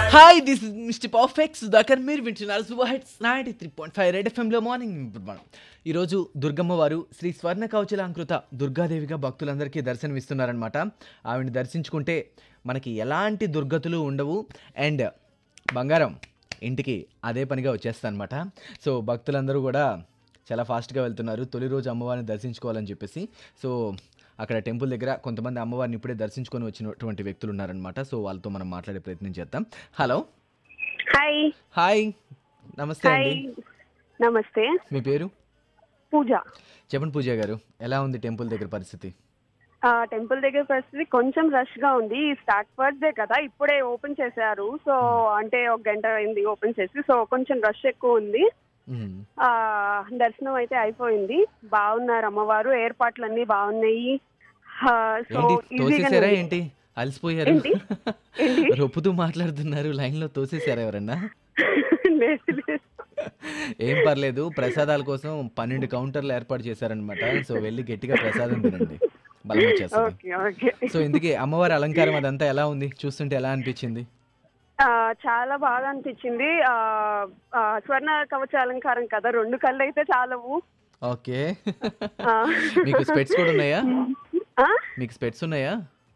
Hi this is mister perfect Sudhakar మీరు వింటున్నారు super hits ninety three point five red ఎఫ్ఎంలో morning మనం ఈరోజు దుర్గమ్మ వారు శ్రీ స్వర్ణ కవచలాంకృత దుర్గాదేవిగా భక్తులందరికీ దర్శనమిస్తున్నారనమాట ఆవిడని దర్శించుకుంటే మనకి ఎలాంటి దుర్గతులు ఉండవు అండ్ బంగారం ఇంటికి అదే పనిగా వచ్చేస్తా అనమాట సో భక్తులందరూ కూడా చాలా ఫాస్ట్గా వెళ్తున్నారు తొలి రోజు అమ్మవారిని దర్శించుకోవాలని చెప్పేసి సో అక్కడ టెంపుల్ దగ్గర కొంతమంది అమ్మవారిని ఇప్పుడే దర్శించుకొని వచ్చినటువంటి వ్యక్తులు ఉన్నారనమాట సో వాళ్ళతో మనం మాట్లాడే ప్రయత్నం చేద్దాం హలో హాయ్ హాయ్ నమస్తే హాయ్ అండి నమస్తే మీ పేరు పూజ చెప్పండి పూజ గారు ఎలా ఉంది టెంపుల్ దగ్గర పరిస్థితి ఆ టెంపుల్ దగ్గర పరిస్థితి కొంచెం రష్ గా ఉంది స్టార్ట్ ఫస్ట్ డే కదా ఇప్పుడే ఓపెన్ చేశారు సో అంటే ఒక గంట అయింది ఓపెన్ చేసి సో కొంచెం రష్ ఎక్కువ ఉంది మ్మ్. ఆ దర్శనం అయితే అయిపోయింది బాగున్నారు అమ్మవారు ఏర్పాట్లు అన్ని బాగున్నాయి ఆ, సో ఏంటి ఈజీగానే తోసేసారా ఉంది. ఏంటి అలసిపోయారు ఏంటి? ఏంటి? రొప్పుతూ మాట్లాడుతున్నారు లైన్ లో తోసేసారా ఎవరన్నా లేదు లేదు ఏం పర్లేదు ప్రసాదాల కోసం పన్నెండు కౌంటర్లు ఏర్పాటు చేశారనమాట సో వెళ్ళి గట్టిగా ప్రసాదం తినండి బలం వచ్చేస్తుంది ఓకే ఓకే సో ఇందుకే అమ్మవారి అలంకారం అదంతా ఎలా ఉంది చూస్తుంటే ఎలా అనిపించింది ఆ, చాలా బాగా అనిపించింది ఆ, ఆ, స్వర్ణ కవచ అలంకారం కదా రెండు కళ్ళు అయితే చాలవు ఓకే ఆ. మీకు స్పెట్స్ కూడా ఉన్నాయా ఆ? మీకు స్పెట్స్ ఉన్నాయా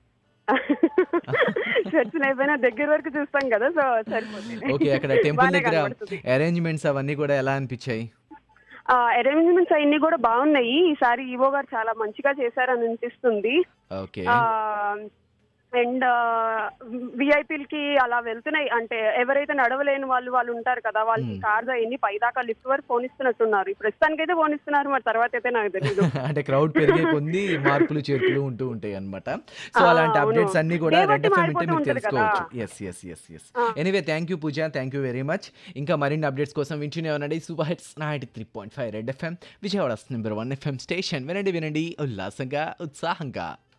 చర్చలు అయిపోయినా దగ్గర వరకు చూస్తాం కదా సో సరిపోతుంది ఓకే అక్కడ టెంపుల్ బాగానే దగ్గర కనబడుతుంది. అరేంజ్మెంట్స్ అవన్నీ కూడా ఎలా అనిపించాయి అరేంజ్మెంట్స్ అన్ని కూడా బాగున్నాయి ఈసారి ఈవో గారు చాలా మంచిగా చేశారని అనిపిస్తుంది ఓకే అండ్ విఐపీలకి అలా వెళ్తున్నాయి అంటే ఎవరైతే నడవలేని వాళ్ళు వాళ్ళు ఉంటారు కదా వాళ్ళకి Hmm. కార్స్ అయ్యి పైదాకా లిఫ్ట్ వరకు ఫోన్ ఇస్తున్నట్టున్నారు ప్రస్తుతానికి అయితే ఫోన్ ఇస్తున్నారు మరి తర్వాత అయితే నాకు తెలియదు అంటే క్రౌడ్ పెరిగే కొంది మార్పులు చేర్పులు ఉంటూ ఉంటాయి అన్నమాట సో ఆ, అలాంటి అవును. అప్డేట్స్ అన్ని కూడా Day రెడ్ బట్టి ఎఫ్ఎం వింటే మారిపోతూ మీరు ఉంటది తెలుసుకోవచ్చు కదా. ఎస్ ఎస్ ఎస్ ఎస్ ఆ. Anyway thank you Pooja thank you very much ఇంకా మరిన్ని అప్డేట్స్ కోసం వింటూనే ఉండండి super hits ninety three point five red FM Vijayawada number one FM station వినండి వినండి ఉల్లాసంగా ఉత్సాహంగా